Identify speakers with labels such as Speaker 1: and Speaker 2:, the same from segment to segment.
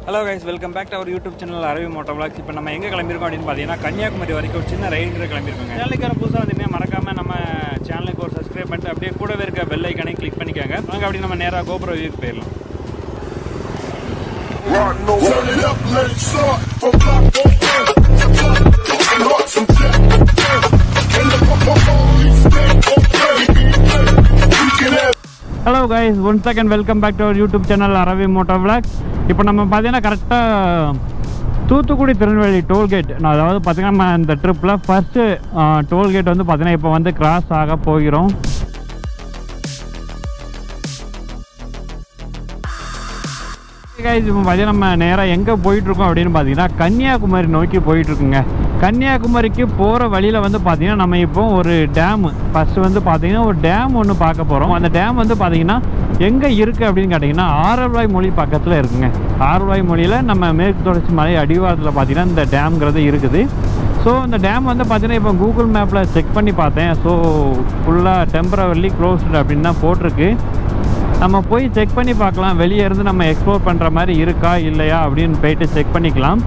Speaker 1: Hello guys welcome back to our YouTube channel Aravi moto vlogs இப்போ நம்ம எங்கே கிளம்பியிருக்கோம் அப்படின்னு பார்த்தீங்கன்னா கன்னியாகுமரி வரைக்கும் ஒரு சின்ன ரைடுங்கிற கிளம்பியிருக்கோங்க சேனலுக்கு வர புதுசாக வந்தீங்கன்னா மறக்காமல் நம்ம சேனலுக்கு ஒரு சப்ஸ்கிரைப் பண்ணிட்டு அப்படியே கூடவே இருக்க பெல் ஐக்கனையும் கிளிக் பண்ணிக்கோங்க வாங்க அப்படி நம்ம நேராக கோபுர வியூக்கு போயிடலாம்
Speaker 2: Rock no Turn it up, let it start from block on Hearts from check. And the police stay okay. We can have
Speaker 1: hello guys one second welcome back to our YouTube channel Aravi moto vlogs இப்போ நம்ம பார்த்தீங்கன்னா கரெக்டாக Thoothukudi Tirunelveli tollgate நான் அதாவது பார்த்தீங்கன்னா நம்ம இந்த ட்ரிப்பில் ஃபஸ்ட்டு டோல்கேட் வந்து பார்த்தீங்கன்னா இப்போ வந்து கிராஸ் ஆக போகிறோம் கைஸ் இப்போ பார்த்தீங்கன்னா நம்ம நேராக எங்கே போயிட்டுருக்கோம் அப்படின்னு பார்த்தீங்கன்னா கன்னியாகுமரி நோக்கி போயிட்டுருக்குங்க கன்னியாகுமரிக்கு போகிற வழியில் வந்து பார்த்தீங்கன்னா நம்ம இப்போ ஒரு டேமு ஃபஸ்ட்டு வந்து பார்த்தீங்கன்னா ஒரு டேம் ஒன்று பார்க்க போகிறோம் அந்த டேம் வந்து பார்த்தீங்கன்னா எங்கே இருக்குது அப்படின்னு கேட்டிங்கன்னா ஆரல்வாய் மொழி பக்கத்தில் இருக்குங்க ஆரல்வாய் மொழியில் நம்ம மேற்கு தொடர்ச்சி மலை அடிவாரத்தில் பார்த்தீங்கன்னா இந்த டேம்ங்கிறது இருக்குது ஸோ இந்த டேம் வந்து பார்த்தீங்கன்னா இப்போ கூகுள் மேப்பில் செக் பண்ணி பார்த்தேன் ஸோ ஃபுல்லாக டெம்பரவரிலி க்ளோஸ்டு அப்படின்னு தான் போட்டிருக்கு நம்ம போய் செக் பண்ணி பார்க்கலாம் வெளியே இருந்து நம்ம எக்ஸ்ப்ளோர் பண்ணுற மாதிரி இருக்கா இல்லையா அப்படின்னு போயிட்டு செக் பண்ணிக்கலாம்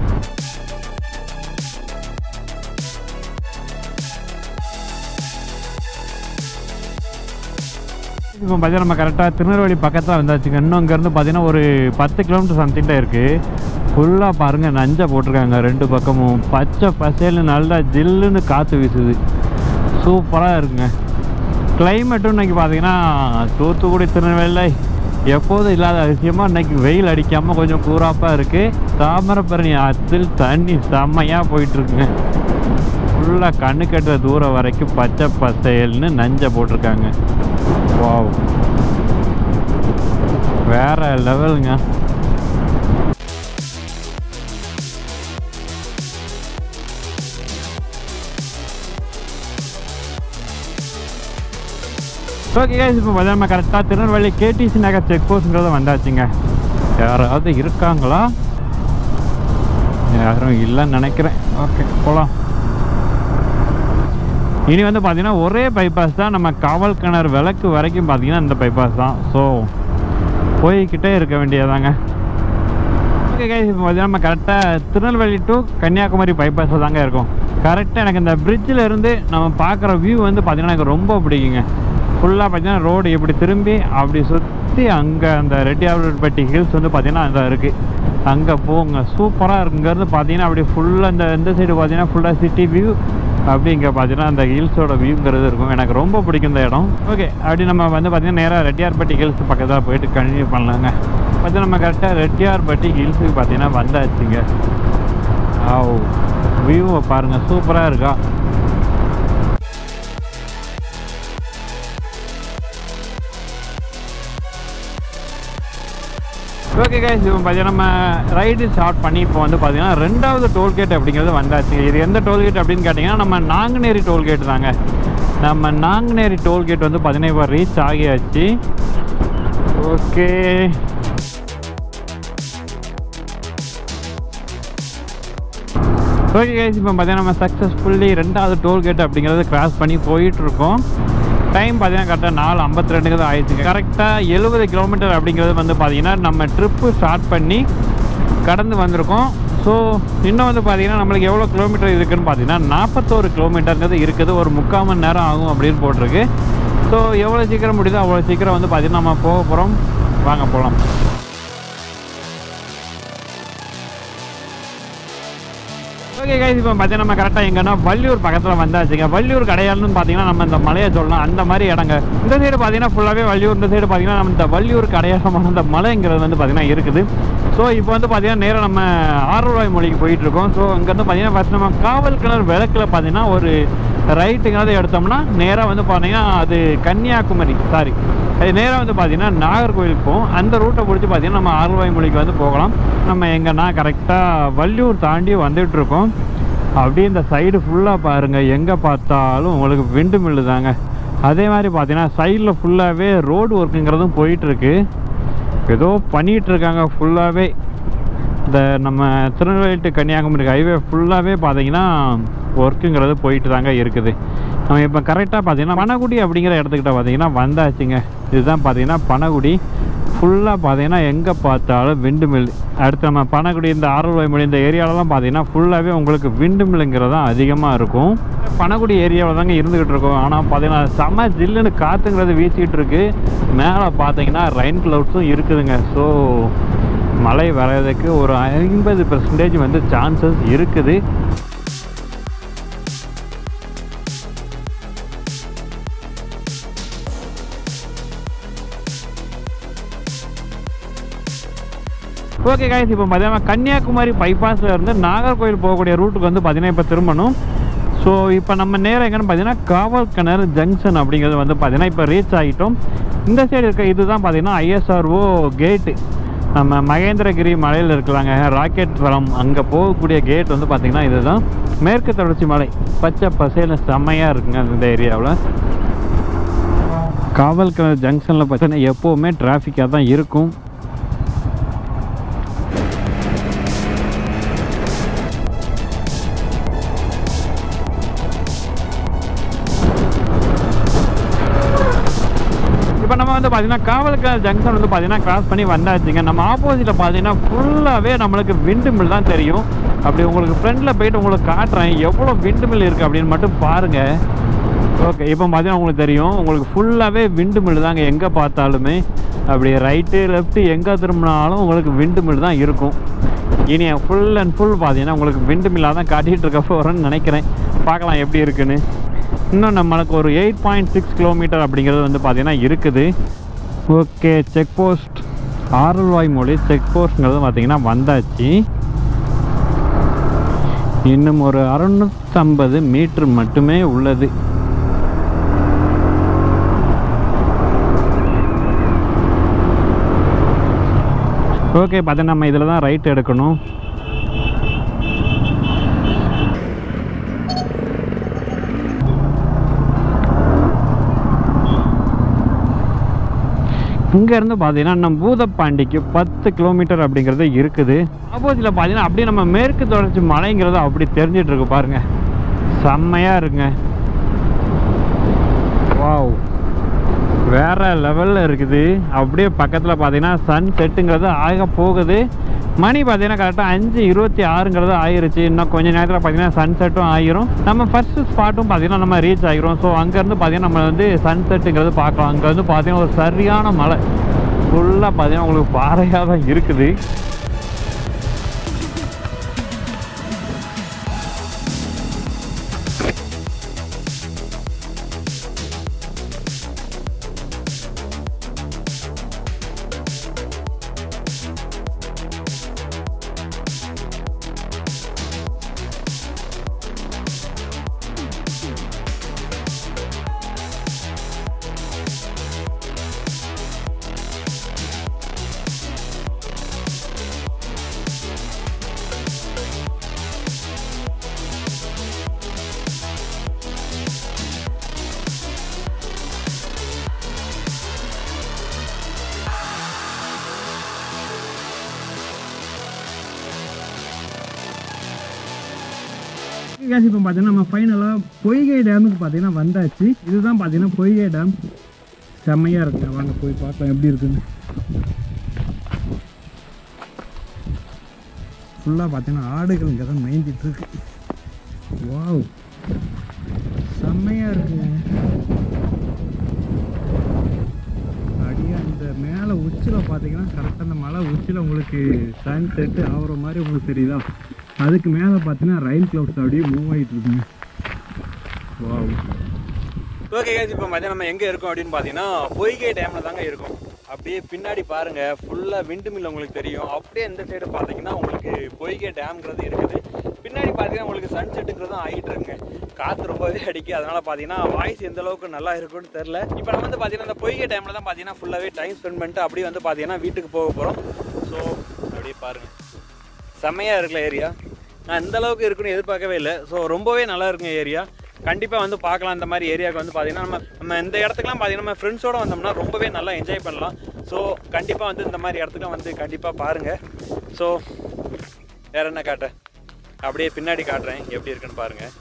Speaker 1: இப்போ பார்த்தீங்கன்னா நம்ம கரெக்டாக திருநெல்வேலி பக்கத்தில் வந்தாச்சுங்க இன்னும் இங்கேருந்து பார்த்தீங்கன்னா ஒரு பத்து கிலோமீட்டர் சம்திங் தான் இருக்குது ஃபுல்லாக பாருங்கள் நஞ்சை போட்டிருக்காங்க ரெண்டு பக்கமும் பச்சை பசேல்னு நல்லா ஜில்லுன்னு காற்று வீசுது சூப்பராக இருக்குங்க கிளைமேட்டும் இன்னைக்கு பார்த்தீங்கன்னா தூத்துக்குடி திருநெல்வேலியில் எப்போதும் இல்லாத அதிசயமாக இன்னைக்கு வெயில் அடிக்காமல் கொஞ்சம் கூறாப்பாக இருக்குது தாமிரபரணி ஆற்றில் தண்ணி செம்மையாக போயிட்டுருக்குங்க ஃபுல்லாக கண்ணு கட்டுற தூரம் வரைக்கும் பச்சை பசேல்னு நஞ்சை போட்டிருக்காங்க வாவ் வேற லெவலுங்க ஓகே guys இப்போ பார்த்தா நம்ம கரெக்டாக திருநெல்வேலி கேடிசி நகர் செக் போஸ்ட்ங்கிறத வந்தாச்சுங்க யாராவது இருக்காங்களா யாரும் இல்லைன்னு நினைக்கிறேன் ஓகே போகலாம் இனி வந்து பார்த்தீங்கன்னா ஒரே பைபாஸ் தான் நம்ம காவல் கிணறு விளக்கு வரைக்கும் பார்த்தீங்கன்னா இந்த பைபாஸ் தான் ஸோ போய்கிட்டே இருக்க வேண்டியதாங்க ஓகே கைஸ் இப்போ பார்த்தீங்கன்னா நம்ம கரெக்டாக திருநெல்வேலி டு கன்னியாகுமரி பைபாஸில் தாங்க இருக்கோம் கரெக்டாக எனக்கு இந்த பிரிட்ஜில் இருந்து நம்ம பார்க்குற வியூ வந்து பார்த்தீங்கன்னா எனக்கு ரொம்ப பிடிக்குங்க ஃபுல்லாக பார்த்தீங்கன்னா ரோடு இப்படி திரும்பி அப்படி சுற்றி அங்கே அந்த ரெட்டியாவல்பட்டி ஹில்ஸ் வந்து பார்த்தீங்கன்னா அங்கே இருக்குது அங்கே போங்க சூப்பராக இருக்கு இங்கேருந்து பார்த்தீங்கன்னா அப்படி ஃபுல்லாக இந்த இந்த சைடு பார்த்தீங்கன்னா ஃபுல்லாக சிட்டி வியூ அப்படி இங்கே பார்த்தீங்கன்னா அந்த ஹில்ஸோட வியூங்கிறது இருக்கும் எனக்கு ரொம்ப பிடிக்கும் இந்த இடம் ஓகே அப்படி நம்ம வந்து பார்த்தீங்கன்னா நேராக ரெட்டியார்பட்டி ஹில்ஸ் பக்கத்தில் போயிட்டு கண்டினியூ பண்ணலாங்க பார்த்தா நம்ம கரெக்டாக ரெட்டியார்பட்டி ஹில்ஸுக்கு பார்த்தீங்கன்னா வந்தாச்சுங்க ஆ வியூவை பாருங்கள் சூப்பராக இருக்கா ஓகே கைஸ் இப்போ பார்த்தீங்கன்னா நம்ம ரைடு ஸ்டார்ட் பண்ணி இப்போ வந்து பார்த்தீங்கன்னா ரெண்டாவது டோல்கேட் அப்படிங்கிறது வந்தாச்சு இது எந்த டோல்கேட் அப்படின்னு கேட்டிங்கன்னா நம்ம நாங்குநேரி டோல்கேட் தாங்க நம்ம நாங்குநேரி டோல்கேட் வந்து பார்த்தீங்கன்னா இப்போ ரீச் ஆகியாச்சு ஓகே ஓகே கைஸ் இப்போ பார்த்தீங்கன்னா நம்ம சக்ஸஸ்ஃபுல்லி ரெண்டாவது டோல்கேட் அப்படிங்கிறது கிராஸ் பண்ணி போயிட்டு இருக்கோம் டைம் பார்த்தீங்கன்னா கரெக்டாக நாலு ஐம்பத்தி ரெண்டுக்கு தான் ஆயிடுச்சுங்க கரெக்டாக எழுபது கிலோமீட்டர் அப்படிங்கிறது வந்து பார்த்தீங்கன்னா நம்ம ட்ரிப்பு ஸ்டார்ட் பண்ணி கடந்து வந்திருக்கோம் ஸோ இன்னும் வந்து பார்த்தீங்கன்னா நம்மளுக்கு எவ்வளோ கிலோமீட்டர் இருக்குன்னு பார்த்தீங்கன்னா நாற்பத்தோரு கிலோமீட்டருங்கிறது இருக்குது ஒரு முக்கால் மணி நேரம் ஆகும் அப்படின்னு போட்டிருக்கு ஸோ எவ்வளோ சீக்கிரம் முடியுதோ அவ்வளோ சீக்கிரம் வந்து பார்த்தீங்கன்னா நம்ம போக போகிறோம் வாங்க போகலாம் ஓகே கைஸ் இப்போ பார்த்தீங்கன்னா நம்ம கரெக்டாக எங்கன்னா வள்ளியூர் பக்கத்தில் வந்தாச்சுங்க வள்ளியூர் கடையாளன்னு பார்த்தீங்கன்னா நம்ம இந்த மலையை சொல்லலாம் அந்த மாதிரி இடங்க இந்த சைடு பார்த்தீங்கன்னா ஃபுல்லாகவே வள்ளியூர் இந்த சைடு பார்த்தீங்கன்னா நம்ம இந்த வள்ளியூர் கடையாளமான அந்த மலைங்கிறது வந்து பார்த்தீங்கன்னா இருக்குது ஸோ இப்போ வந்து பார்த்தீங்கன்னா நேராக நம்ம ஆறுரூவாய் மொழிக்கு போயிட்டு இருக்கோம் ஸோ அங்கேருந்து பார்த்தீங்கன்னா ஃபஸ்ட் நம்ம காவல் கிணறு விளக்கில் பார்த்தீங்கன்னா ஒரு ரைட்டுங்கிறத எடுத்தோம்னா நேராக வந்து பார்த்தீங்கன்னா அது கன்னியாகுமரி சாரி அது நேராக வந்து பார்த்தீங்கன்னா நாகர்கோவிலுக்கு போகும் அந்த ரூட்டை பிடிச்சி பார்த்தீங்கன்னா நம்ம ஆறுவாய் மொழிக்கு வந்து போகலாம் நம்ம எங்கன்னா கரெக்டாக வள்ளியூர் தாண்டி வந்துட்டு இருக்கோம் அப்படியே இந்த சைடு ஃபுல்லாக பாருங்கள் எங்கே பார்த்தாலும் உங்களுக்கு விண்டு மில்லு தாங்க அதே மாதிரி பார்த்தீங்கன்னா சைடில் ஃபுல்லாகவே ரோடு ஒர்க்குங்கிறதும் போயிட்டுருக்கு ஏதோ பண்ணிகிட்டு இருக்காங்க ஃபுல்லாகவே இந்த நம்ம திருநெல்வேலி டு கன்னியாகுமரி ஹைவே ஃபுல்லாகவே பார்த்தீங்கன்னா ஒர்க்குங்கிறது போயிட்டு தாங்க இருக்குது நம்ம இப்போ கரெக்டாக பார்த்தீங்கன்னா பனகுடி அப்படிங்கிற இடத்துக்கிட்ட பார்த்தீங்கன்னா வந்தாச்சுங்க இதுதான் பார்த்தீங்கன்னா பனகுடி ஃபுல்லாக பார்த்தீங்கன்னா எங்கே பார்த்தாலும் விண்டு மில் அடுத்து நம்ம பனகுடி இந்த ஆரல்வாய் மொழி இந்த ஏரியாவிலலாம் பார்த்தீங்கன்னா ஃபுல்லாகவே உங்களுக்கு விண்டு மில்லுங்கிறது தான் அதிகமாக இருக்கும் பனகுடி ஏரியாவில் தாங்க இருந்துக்கிட்டு இருக்கோம் ஆனால் பார்த்தீங்கன்னா செம ஜில்லுன்னு காற்றுங்கிறது வீசிக்கிட்டு இருக்கு மேலே பார்த்தீங்கன்னா ரெயின் க்ளவுட்ஸும் இருக்குதுங்க ஸோ மழை வர்றதுக்கு ஒரு ஐம்பது பெர்சன்டேஜ் வந்து சான்சஸ் இருக்குது ஓகே காய்ஸ் இப்போ பார்த்தீங்கன்னா கன்னியாகுமரி பைபாஸில் இருந்து நாகர்கோவில் போகக்கூடிய ரூட்டுக்கு வந்து பார்த்தீங்கன்னா இப்போ திரும்பணும் ஸோ இப்போ நம்ம நேரம் எங்கன்னு பார்த்தீங்கன்னா காவல் கிணறு ஜங்ஷன் அப்படிங்கிறது வந்து பார்த்தீங்கன்னா இப்போ ரீச் ஆகிட்டோம் இந்த சைடு இருக்க இதுதான் பார்த்தீங்கன்னா ஐஎஸ்ஆர்ஓ கேட்டு நம்ம மகேந்திரகிரி மலையில் இருக்கலாங்க ராக்கெட் வளம் அங்கே போகக்கூடிய கேட் வந்து பார்த்தீங்கன்னா இதுதான் மேற்கு தொடர்ச்சி மலை பச்சை பசேல செம்மையாக இருக்குங்க இந்த ஏரியாவில் காவல் கிணறு ஜங்ஷனில் பார்த்தீங்கன்னா எப்போவுமே டிராஃபிக்காக தான் இருக்கும் இப்போ நம்ம வந்து பார்த்தீங்கன்னா காவல்கார ஜங்ஷன் வந்து பார்த்தீங்கன்னா கிராஸ் பண்ணி வந்தாச்சுங்க நம்ம ஆப்போசிட்டில் பார்த்தீங்கன்னா ஃபுல்லாகவே நம்மளுக்கு விண்டு மில் தான் தெரியும் அப்படி உங்களுக்கு ஃப்ரண்டில் போயிட்டு உங்களுக்கு காட்டுறேன் எவ்வளோ விண்டு மில் இருக்குது அப்படின்னு மட்டும் பாருங்கள் ஓகே இப்போ பார்த்தீங்கன்னா உங்களுக்கு தெரியும் உங்களுக்கு ஃபுல்லாகவே விண்டு மில் தாங்க எங்கே பார்த்தாலுமே அப்படி ரைட்டு லெஃப்ட்டு எங்கே திரும்பினாலும் உங்களுக்கு விண்டு மில் தான் இருக்கும் இனி ஃபுல் அண்ட் ஃபுல் பார்த்தீங்கன்னா உங்களுக்கு விண்டு மில்லாக தான் காட்டிகிட்டு இருக்க போகிறேன்னு நினைக்கிறேன் பார்க்கலாம் எப்படி இருக்குன்னு இன்னும் நம்மளுக்கு ஒரு எயிட் பாயிண்ட் சிக்ஸ் கிலோமீட்டர் அப்படிங்கிறது வந்து பார்த்தீங்கன்னா இருக்குது ஓகே செக் போஸ்ட் ஆரல்வாய் மொழி செக் போஸ்ட்ங்கிறது பார்த்தீங்கன்னா வந்தாச்சு இன்னும் ஒரு அறுநூற்றம்பது மீட்ரு மட்டுமே உள்ளது ஓகே பார்த்தீங்கன்னா நம்ம இதில் தான் ரைட் எடுக்கணும் இங்கேருந்து பார்த்தீங்கன்னா நம்ம பூதப்பாண்டிக்கு பத்து கிலோமீட்டர் அப்படிங்கிறது இருக்குது ஆப்போசிட்டில் பார்த்தீங்கன்னா அப்படியே நம்ம மேற்கு தொடர்ச்சி மலைங்கிறது அப்படி தெரிஞ்சிட்டு இருக்கு பாருங்க செம்மையாக இருக்குங்க வாவ் வேற லெவலில் இருக்குது அப்படியே பக்கத்தில் பார்த்தீங்கன்னா சன் செட்டுங்கிறது ஆக போகுது மணி பார்த்தீங்கன்னா கரெக்டாக அஞ்சு இருபத்தி ஆறுங்கிறது ஆயிருச்சு இன்னும் கொஞ்ச நேரத்தில் பார்த்தீங்கன்னா சன் செட்டும் ஆயிரும் நம்ம ஃபர்ஸ்ட் ஸ்பாட்டும் பார்த்தீங்கன்னா நம்ம ரீச் ஆகிரும் ஸோ அங்கேருந்து பார்த்தீங்கன்னா நம்ம வந்து சன் செட்டுங்கிறது பார்க்கலாம் அங்கே வந்து பார்த்தீங்கன்னா ஒரு சரியான மலை ஃபுல்லாக பார்த்தீங்கன்னா உங்களுக்கு பாறையாக தான் இருக்குது கேஸ் இப்போ பார்த்தீங்கன்னா நம்ம ஃபைனலாக பொய்கை டேமுக்கு பார்த்தீங்கன்னா வந்தாச்சு இதுதான் பார்த்தீங்கன்னா பொய்கை டேம் செம்மையாக இருக்குங்க வாங்க போய் பார்க்கலாம் எப்படி இருக்குன்னு ஃபுல்லாக பார்த்தீங்கன்னா ஆடுகள் இங்கே தான் மேய்ஞ்சிட்டு இருக்கு வாவ் செம்மையாக இருக்குங்க அப்படியே அந்த மேலே உச்சியில் பார்த்தீங்கன்னா கரெக்டாக அந்த மலை உச்சியில் உங்களுக்கு சன் செட்டு ஆகிற மாதிரி உங்களுக்கு தெரியுதா அதுக்கு மேலே பார்த்தீங்கன்னா ரயில் கிளவுட்ஸ் அப்படியே மூவ் ஆகிட்டு இருக்குங்க வாவ்
Speaker 3: ஓகே guys இப்போ மதியம் நம்ம எங்கே இருக்கோம் அப்படின்னு பார்த்தீங்கன்னா பொய்கை டேமில் தாங்க இருக்கோம் அப்படியே பின்னாடி பாருங்க ஃபுல்லாக விண்டு மில் உங்களுக்கு தெரியும் அப்படியே இந்த சைடு பார்த்தீங்கன்னா உங்களுக்கு பொய்கை டேம்ங்கிறது இருக்குது பின்னாடி பார்த்தீங்கன்னா உங்களுக்கு சன் செட்டுங்கிறதும் ஆகிட்டு இருக்குங்க காற்று ரொம்பவே அடிக்கு அதனால பார்த்தீங்கன்னா வாய்ஸ் எந்த அளவுக்கு நல்லா இருக்கும்னு தெரில இப்போ நம்ம வந்து பார்த்தீங்கன்னா இந்த பொய்கை டேமில் தான் பார்த்தீங்கன்னா ஃபுல்லாகவே டைம் ஸ்பெண்ட் பண்ணிட்டு அப்படியே வந்து பார்த்தீங்கன்னா வீட்டுக்கு போக போகிறோம் ஸோ அப்படியே பாருங்க செம்மையாக இருக்குல்ல ஏரியா நான் இந்த அளவுக்கு இருக்குன்னு எதிர்பார்க்கவே இல்லை ஸோ ரொம்பவே நல்லா இருக்குங்க ஏரியா கண்டிப்பாக வந்து பார்க்கலாம் இந்த மாதிரி ஏரியாவுக்கு வந்து பார்த்தீங்கன்னா நம்ம நம்ம இந்த இடத்துக்குலாம் பார்த்தீங்கன்னா நம்ம ஃப்ரெண்ட்ஸோட வந்தோம்னா ரொம்பவே நல்லா என்ஜாய் பண்ணலாம் ஸோ கண்டிப்பாக வந்து இந்த மாதிரி இடத்துக்குலாம் வந்து கண்டிப்பாக பாருங்கள் ஸோ வேற என்ன காட்டுறேன் அப்படியே பின்னாடி காட்டுறேன் எப்படி இருக்குன்னு பாருங்கள்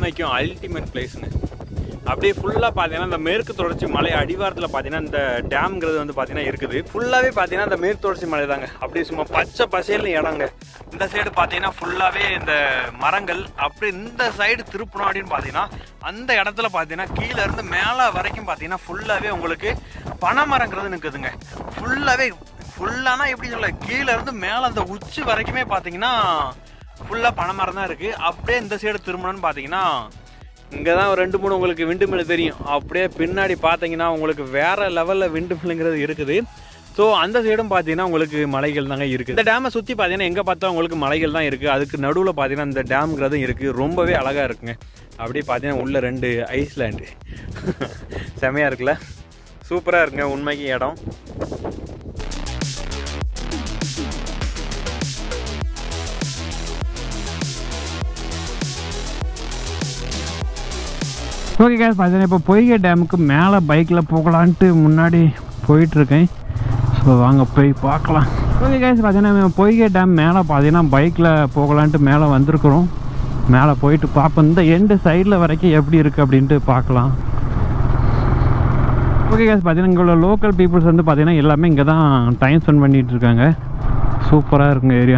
Speaker 3: உண்மைக்கும் அல்டிமேட் பிளேஸ்ங்க அப்படியே ஃபுல்லாக பார்த்தீங்கன்னா இந்த மேற்கு தொடர்ச்சி மலை அடிவாரத்தில் பார்த்தீங்கன்னா இந்த டேம்ங்கிறது வந்து பார்த்தீங்கன்னா இருக்குது ஃபுல்லாகவே பார்த்தீங்கன்னா இந்த மேற்கு தொடர்ச்சி மலை தாங்க அப்படியே சும்மா பச்சை பசேல்னு இடங்க இந்த சைடு பார்த்தீங்கன்னா ஃபுல்லாகவே இந்த மரங்கள் அப்படியே இந்த சைடு திருப்பணும் அப்படின்னு பார்த்தீங்கன்னா அந்த இடத்துல பார்த்தீங்கன்னா கீழே இருந்து மேலே வரைக்கும் பார்த்தீங்கன்னா ஃபுல்லாகவே உங்களுக்கு பனை மரங்கிறது நிற்குதுங்க ஃபுல்லாகவே ஃபுல்லானா எப்படி சொல்ல கீழே இருந்து மேலே அந்த உச்சி வரைக்குமே பார்த்தீங்கன்னா ஃபுல்லாக பனை மரம் தான் இருக்குது அப்படியே இந்த சைடு திரும்பணும்னு பார்த்தீங்கன்னா இங்கே தான் ஒரு ரெண்டு மூணு உங்களுக்கு விண்டு மில் தெரியும் அப்படியே பின்னாடி பார்த்தீங்கன்னா உங்களுக்கு வேற லெவலில் விண்டு மில்லுங்கிறது இருக்குது ஸோ அந்த சைடும் பார்த்தீங்கன்னா உங்களுக்கு மலைகள் தாங்க இருக்குது இந்த டேமை சுற்றி பார்த்தீங்கன்னா எங்கே பார்த்தா உங்களுக்கு மலைகள் தான் இருக்குது அதுக்கு நடுவில் பார்த்தீங்கன்னா இந்த டேம்ங்கிறதும் இருக்குது ரொம்பவே அழகாக இருக்குங்க அப்படியே பார்த்தீங்கன்னா உள்ள ரெண்டு ஐஸ்லேண்டு செமையாக இருக்குல்ல சூப்பராக இருக்குங்க உண்மைக்கு இடம்
Speaker 1: ஓகே கேஸ் பார்த்தீங்கன்னா இப்போ பொய்கை டேமுக்கு மேலே பைக்கில் போகலான்ட்டு முன்னாடி போயிட்டுருக்கேன் ஸோ வாங்க போய் பார்க்கலாம் ஓகே கேஸ் பார்த்தீங்கன்னா பொய்கை டேம் மேலே பார்த்தீங்கன்னா பைக்கில் போகலான்ட்டு மேலே வந்திருக்கிறோம் மேலே போயிட்டு பார்ப்போம் இந்த எண்டு சைடில் வரைக்கும் எப்படி இருக்குது அப்படின்ட்டு பார்க்கலாம் ஓகே கேஸ் பார்த்தீங்கன்னா இங்கே உள்ள லோக்கல் பீப்புள்ஸ் வந்து பார்த்தீங்கன்னா எல்லாமே இங்கே தான் டைம் ஸ்பெண்ட் பண்ணிகிட்டு இருக்காங்க சூப்பராக இருக்குங்க ஏரியா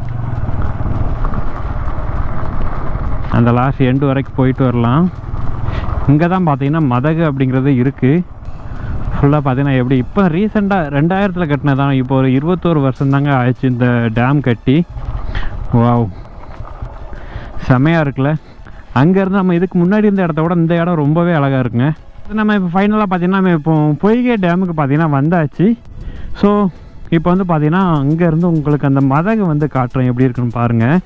Speaker 1: அந்த லாஸ்ட் எண்டு வரைக்கும் போயிட்டு வரலாம் இங்கே தான் பார்த்தீங்கன்னா மதகு அப்படிங்கிறது இருக்குது ஃபுல்லாக பார்த்தீங்கன்னா எப்படி இப்போ ரீசெண்டாக ரெண்டாயிரத்தில் கட்டினதான் இப்போ ஒரு இருபத்தோரு வருஷம் தாங்க ஆயிடுச்சு இந்த டேம் கட்டி வாவ் செமையாக இருக்குல்ல அங்கேருந்து நம்ம இதுக்கு முன்னாடி இருந்த இடத்த விட இந்த இடம் ரொம்பவே அழகாக இருக்குங்க இது நம்ம இப்போ ஃபைனலாக பார்த்தீங்கன்னா நம்ம இப்போ பொய்கை டேமுக்கு பார்த்தீங்கன்னா வந்தாச்சு ஸோ இப்போ வந்து பார்த்தீங்கன்னா அங்கேருந்து உங்களுக்கு அந்த மதகு வந்து காட்டுறேன் எப்படி இருக்குன்னு பாருங்கள்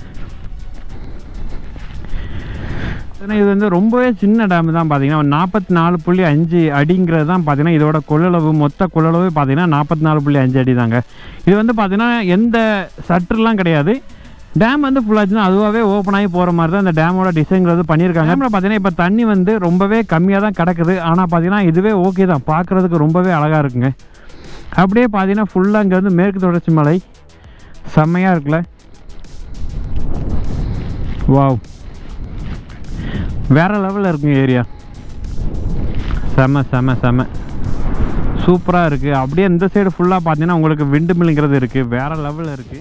Speaker 1: ஏன்னா இது வந்து ரொம்பவே சின்ன டேம் தான் பார்த்தீங்கன்னா நாற்பத்தி நாலு புள்ளி அஞ்சு அடிங்கிறது தான் பார்த்தீங்கன்னா இதோட கொள்ளளவு மொத்த கொள்ளளவு பார்த்தீங்கன்னா நாற்பத்தி நாலு புள்ளி அஞ்சு அடி தாங்க இது வந்து பார்த்தீங்கன்னா எந்த சட்டர்லாம் கிடையாது டேம் வந்து ஃபுல்லாச்சுன்னா அதுவாகவே ஓப்பன் ஆகி போகிற மாதிரி தான் இந்த டேமோட டிசைன்ங்கிறது பண்ணியிருக்காங்க டேமில் பார்த்தீங்கன்னா இப்போ தண்ணி வந்து ரொம்பவே கம்மியாக தான் கிடக்குது ஆனால் பார்த்தீங்கன்னா இதுவே ஓகே தான் பார்க்குறதுக்கு ரொம்பவே அழகாக இருக்குங்க அப்படியே பார்த்தீங்கன்னா ஃபுல்லாக இங்கே வந்து மேற்கு தொடர்ச்சி மலை செம்மையாக இருக்குல்ல வாவ் வேற லெவலில் இருக்குங்க ஏரியா செம செம செம சூப்பராக இருக்குது அப்படியே இந்த சைடு ஃபுல்லாக பார்த்தீங்கன்னா உங்களுக்கு விண்டு மில்லுங்கிறது இருக்குது வேற லெவலில் இருக்குது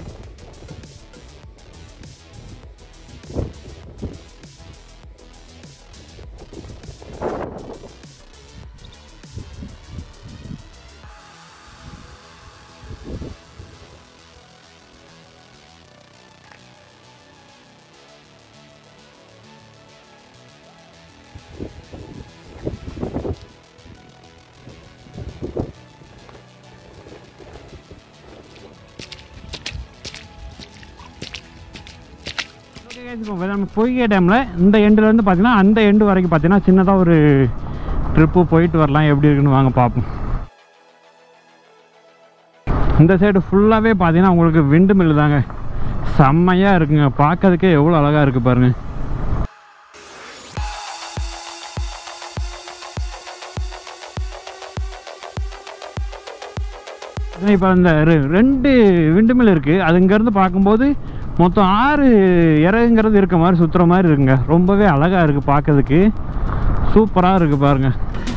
Speaker 1: ஓகே guys, இப்போ நம்ம பொய்கை டேமில் இந்த எண்டுலேருந்து பார்த்தீங்கன்னா அந்த எண்டு வரைக்கும் பார்த்தீங்கன்னா சின்னதாக ஒரு ட்ரிப்பு போயிட்டு வரலாம் எப்படி இருக்குன்னு வாங்க பார்ப்போம் இந்த சைடு ஃபுல்லாகவே பார்த்தீங்கன்னா உங்களுக்கு விண்டு மில்லு தாங்க செம்மையாக இருக்குங்க பார்க்கறதுக்கே எவ்வளோ அழகாக இருக்குது பாருங்க இப்போ இந்த ரெ- ரெண்டு விண்டுமில் இருக்குது அது இங்கேருந்து பார்க்கும்போது மொத்தம் ஆறு இறகுங்கிறது இருக்க மாதிரி சுற்றுற மாதிரி இருக்குங்க ரொம்பவே அழகாக இருக்குது பார்க்கறதுக்கு சூப்பராக இருக்குது பாருங்க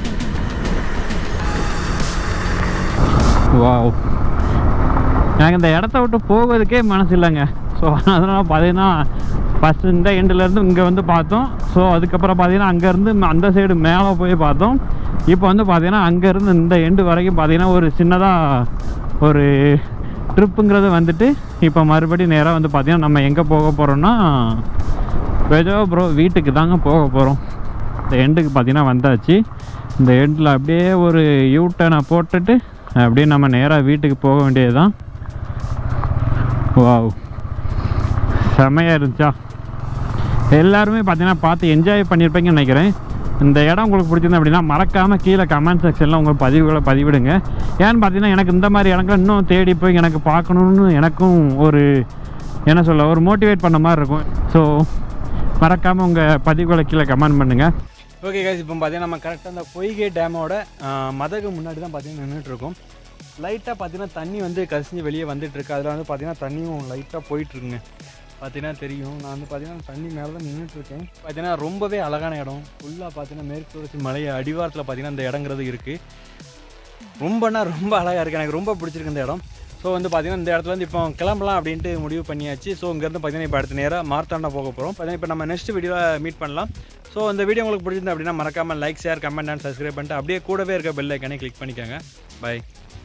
Speaker 1: வாவ் எனக்கு இந்த இடத்த விட்டு போவதுக்கே மனசு இல்லைங்க ஸோ அதனால் பார்த்தீங்கன்னா ஃபஸ்ட்டு இந்த எண்டுலேருந்து இங்கே வந்து பார்த்தோம் ஸோ அதுக்கப்புறம் பார்த்தீங்கன்னா அங்கேருந்து அந்த சைடு மேலே போய் பார்த்தோம் இப்போ வந்து பார்த்தீங்கன்னா அங்கேருந்து இந்த எண்டு வரைக்கும் பார்த்தீங்கன்னா ஒரு சின்னதாக ஒரு ட்ரிப்புங்கிறது வந்துட்டு இப்போ மறுபடியும் நேராக வந்து பார்த்தீங்கன்னா நம்ம எங்கே போக போகிறோம்னா வெஜோ ப்ரோ வீட்டுக்கு தாங்க போக போகிறோம் இந்த எண்டுக்கு பார்த்தீங்கன்னா வந்தாச்சு இந்த எண்டில் அப்படியே ஒரு யூ டர்னை போட்டுட்டு அப்படியே நம்ம நேராக வீட்டுக்கு போக வேண்டியது தான் வாவ் செமையாக இருந்துச்சா எல்லாருமே பார்த்தீங்கன்னா பார்த்து என்ஜாய் பண்ணியிருப்பீங்கன்னு நினைக்கிறேன் இந்த இடம் உங்களுக்கு பிடிச்சிருந்தா அப்படின்னா மறக்காமல் கீழே கமெண்ட் செக்ஷனில் உங்கள் பதிவுகளை பதிவிடுங்க ஏன்னு பார்த்தீங்கன்னா எனக்கு இந்த மாதிரி இடங்களை இன்னும் தேடி போய் எனக்கு பார்க்கணுன்னு எனக்கும் ஒரு என்ன சொல்ல ஒரு மோட்டிவேட் பண்ண மாதிரி இருக்கும் ஸோ மறக்காமல் உங்கள் பதிவுகளை கீழே கமெண்ட் பண்ணுங்கள்
Speaker 3: ஓகே கைஸ் இப்போ பார்த்தீங்கன்னா நம்ம கரெக்டாக அந்த பொய்கை டேமோட மதகு முன்னாடி தான் பார்த்தீங்கன்னா நின்றுட்டு இருக்கோம் லைட்டாக பார்த்தீங்கன்னா தண்ணி வந்து கசிஞ்சு வெளியே வந்துட்டு இருக்கு அதில் வந்து பார்த்தீங்கன்னா தண்ணியும் லைட்டாக போயிட்டு இருக்குங்க பார்த்தீங்கன்னா தெரியும் நான் வந்து பார்த்தீங்கன்னா தண்ணி மேலே தான் நின்றுட்டு இருக்கேன் பார்த்தீங்கன்னா ரொம்பவே அழகான இடம் ஃபுல்லாக பார்த்தீங்கன்னா மேற்கு தொடர்ச்சி மலை அடிவாரத்தில் பார்த்தீங்கன்னா இந்த இடங்கிறது இருக்குது ரொம்பனா ரொம்ப அழகாக இருக்குது எனக்கு ரொம்ப பிடிச்சிருக்கு இந்த இடம் ஸோ வந்து பார்த்தீங்கன்னா இந்த இடத்துல வந்து இப்போ கிளம்பலாம் அப்படின்ட்டு முடிவு பண்ணியாச்சு ஸோ இங்கேருந்து பார்த்தீங்கன்னா இப்போ அடுத்த நேராக மார்த்தாண்டா போக போகிறோம் பார்த்தீங்கன்னா இப்போ நம்ம நெக்ஸ்ட் வீடியோவில் மீட் பண்ணலாம் ஸோ இந்த வீடியோ உங்களுக்கு பிடிச்சிருந்தா அப்படின்னா மறக்காமல் like share comment and subscribe பண்ணிட்டு அப்படியே கூடவே இருக்க பெல் ஐக்கானே கிளிக் பண்ணிக்கோங்க பை